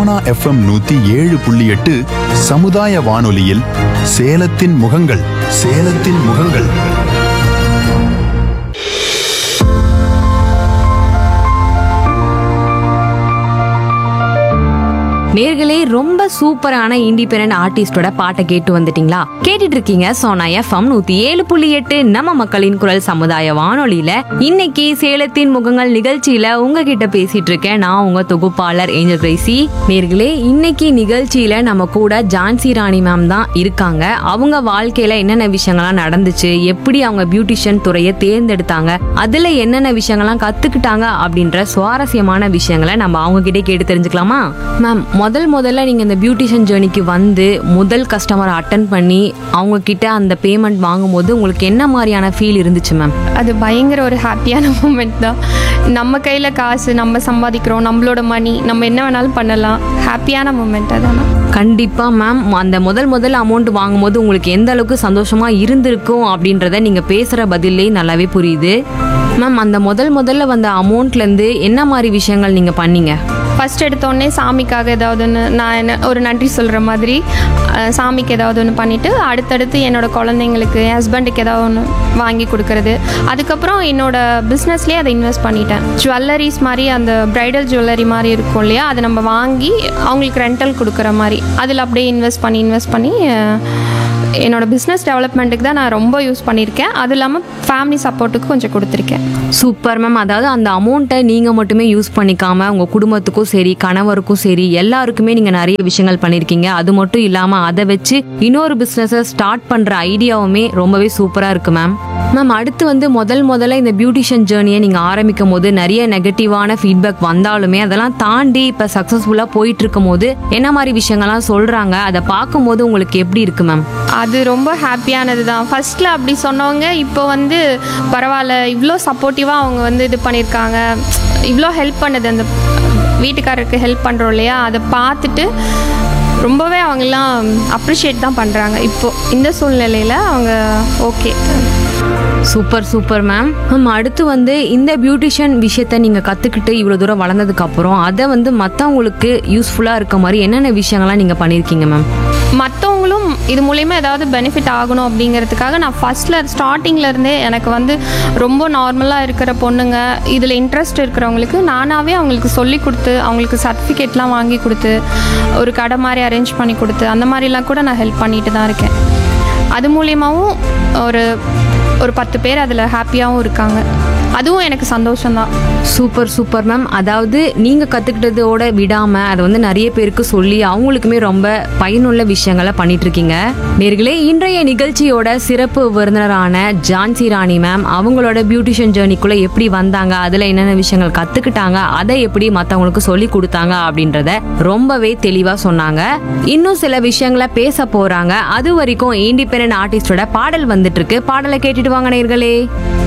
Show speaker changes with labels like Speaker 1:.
Speaker 1: Sona FM நூத்தி ஏழு புள்ளி எட்டு சமுதாய வானொலியில் சேலத்தின் முகங்கள் சேலத்தின் முகங்கள்
Speaker 2: நேர்களே ரொம்ப சூப்பரான இண்டிபெண்டன்ட் ஆர்டிஸ்டோட பாட்டை கேட்டு வந்துட்டீங்களா கேட்டுட்டு இருக்கீங்க சோனா எஃப்எம் நூத்தி ஏழு புள்ளி எட்டு நம்ம மக்களின் குரல் சமுதாய வானொலியில இன்னைக்கு சேலத்தின் முகங்கள் நிகழ்ச்சியில உங்ககிட்ட பேசிட்டு இருக்கேன் நான் உங்க தொகுப்பாளர் ஏஞ்சல் கிரேசி நேர்களே இன்னைக்கு நிகழ்ச்சியில நம்ம கூட ஜான்சி ராணி மேம் தான் இருக்காங்க அவங்க வாழ்க்கையில என்னென்ன விஷயங்கள்லாம் நடந்துச்சு எப்படி அவங்க பியூட்டிஷியன் துறையை தேர்ந்தெடுத்தாங்க அதுல என்னென்ன விஷயங்கள்லாம் கத்துக்கிட்டாங்க அப்படின்ற சுவாரஸ்யமான விஷயங்களை நம்ம அவங்க கிட்டே கேட்டு தெரிஞ்சுக்கலாமா மேம் முதல் முதல்ல நீங்க இந்த பியூட்டிஷியன் ஜேர்னிக்கு வந்து முதல் கஸ்டமரை அட்டன் பண்ணி அவங்க கிட்ட அந்த பேமெண்ட் வாங்கும்போது உங்களுக்கு என்ன மாதிரியான ஃபீல் இருந்துச்சு மேம்
Speaker 3: அது பயங்கர ஒரு ஹாப்பியான மூமெண்ட் தான் நம்ம கையில் காசு நம்ம சம்பாதிக்கிறோம் நம்மளோட மணி நம்ம என்ன வேணாலும் பண்ணலாம் ஹாப்பியான மூமெண்ட் அதான்
Speaker 2: கண்டிப்பா மேம் அந்த முதல் முதல் அமௌண்ட் வாங்கும்போது உங்களுக்கு எந்த அளவுக்கு சந்தோஷமா இருந்திருக்கும் அப்படின்றத நீங்க பேசுற பதிலே நல்லாவே புரியுது மேம் அந்த முதல் முதல்ல வந்த அமௌண்ட்ல இருந்து என்ன மாதிரி விஷயங்கள் நீங்க பண்ணீங்க
Speaker 3: ஃபஸ்ட் எடுத்தோடனே சாமிக்காக ஏதாவது ஒன்று நான் என்ன ஒரு நன்றி சொல்கிற மாதிரி அஹ், சாமிக்கு ஏதாவது ஒன்று பண்ணிவிட்டு அடுத்தடுத்து என்னோட குழந்தைங்களுக்கு என் ஹஸ்பண்டுக்கு ஏதாவது ஒன்று வாங்கி கொடுக்கறது அதுக்கப்புறம் என்னோட பிஸ்னஸ்லேயே அதை இன்வெஸ்ட் பண்ணிட்டேன் ஜுவல்லரிஸ் மாதிரி அந்த பிரைடல் ஜுவல்லரி மாதிரி இருக்கும் இல்லையா அதை நம்ம வாங்கி அவங்களுக்கு ரெண்டல் கொடுக்குற மாதிரி அதில் அப்படியே இன்வெஸ்ட் பண்ணி இன்வெஸ்ட் பண்ணி அஹ், என்னோட பிஸ்னஸ் டெவலப்மெண்ட்டுக்கு தான் நான் ரொம்ப யூஸ் பண்ணியிருக்கேன் அது இல்லாமல் ஃபேமிலி சப்போர்ட்டுக்கு கொஞ்சம் கொடுத்துருக்கேன்
Speaker 2: சூப்பர் மேம் அதாவது அந்த அமௌண்ட்டை நீங்கள் மட்டுமே யூஸ் பண்ணிக்காம உங்கள் குடும்பத்துக்கும் சரி கணவருக்கும் சரி எல்லாருக்குமே நீங்கள் நிறைய விஷயங்கள் பண்ணியிருக்கீங்க அது மட்டும் இல்லாமல் அதை வச்சு இன்னொரு பிஸ்னஸை ஸ்டார்ட் பண்ணுற ஐடியாவுமே ரொம்பவே சூப்பராக இருக்கு மேம் மேம் அடுத்து வந்து முதல் முதல்ல இந்த பியூட்டிஷியன் ஜேர்னியை நீங்கள் ஆரம்பிக்கும் போது நிறைய நெகட்டிவான ஃபீட்பேக் வந்தாலுமே அதெல்லாம் தாண்டி இப்போ சக்ஸஸ்ஃபுல்லாக போயிட்டு இருக்கும் போது என்ன மாதிரி விஷயங்கள்லாம் சொல்கிறாங்க அதை பார்க்கும்போது உங்களுக்கு எப்படி இருக்கு மேம்
Speaker 3: அது ரொம்ப ஹாப்பியானது தான் ஃபஸ்ட்டில் அப்படி சொன்னவங்க இப்போ வந்து பரவாயில்ல இவ்வளோ சப்போர்ட்டிவாக அவங்க வந்து இது பண்ணியிருக்காங்க இவ்வளோ ஹெல்ப் பண்ணுது அந்த வீட்டுக்காரருக்கு ஹெல்ப் பண்ணுறோம் இல்லையா அதை பார்த்துட்டு ரொம்பவே அவங்கெல்லாம் அப்ரிஷியேட் தான் பண்ணுறாங்க இப்போ இந்த சூழ்நிலையில் அவங்க okay
Speaker 2: super super ma'am ma'am அடுத்து வந்து இந்த பியூட்டிஷியன் விஷயத்த நீங்கள் கற்றுக்கிட்டு இவ்வளோ தூரம் வளர்ந்ததுக்கு அப்புறம் அதை வந்து மற்றவங்களுக்கு யூஸ்ஃபுல்லாக இருக்க மாதிரி என்னென்ன விஷயங்கள்லாம் நீங்கள் பண்ணியிருக்கீங்க மேம்
Speaker 3: மற்றவங்களும் இது மூலயமா ஏதாவது பெனிஃபிட் ஆகணும் அப்படிங்கிறதுக்காக நான் ஃபஸ்ட்டில் ஸ்டார்டிங்லேருந்தே எனக்கு வந்து ரொம்ப நார்மலாக இருக்கிற பொண்ணுங்க இதில் இன்ட்ரெஸ்ட் இருக்கிறவங்களுக்கு நானாகவே அவங்களுக்கு சொல்லி கொடுத்து அவங்களுக்கு சர்டிஃபிகேட்லாம் வாங்கி கொடுத்து ஒரு கடை மாதிரி அரேஞ்ச் பண்ணி கொடுத்து அந்த மாதிரிலாம் கூட நான் ஹெல்ப் பண்ணிட்டு தான் இருக்கேன் அது மூலியமாகவும் ஒரு ஒரு பத்து பேர் அதில் ஹாப்பியாகவும் இருக்காங்க அதுவும் எனக்கு சந்தோஷம்தான்
Speaker 2: சூப்பர் சூப்பர் மேம் அதாவது நீங்கள் கற்றுக்கிட்டதோட விடாமல் அதை வந்து நிறைய பேருக்கு சொல்லி அவங்களுக்குமே ரொம்ப பயனுள்ள விஷயங்களை பண்ணிட்டு இருக்கீங்க நேர்களே இன்றைய நிகழ்ச்சியோட சிறப்பு விருந்தினரான ஜான்சி ராணி மேம் அவங்களோட பியூட்டிஷியன் ஜேர்னிக்குள்ளே எப்படி வந்தாங்க அதில் என்னென்ன விஷயங்கள் கற்றுக்கிட்டாங்க அதை எப்படி மற்றவங்களுக்கு சொல்லி கொடுத்தாங்க அப்படின்றத ரொம்பவே தெளிவாக சொன்னாங்க இன்னும் சில விஷயங்களை பேச போகிறாங்க அது வரைக்கும் இண்டிபெண்டன்ட் ஆர்டிஸ்டோட பாடல் வந்துட்டு இருக்கு பாடலை கேட்டுட்டு வாங்க நேர்களே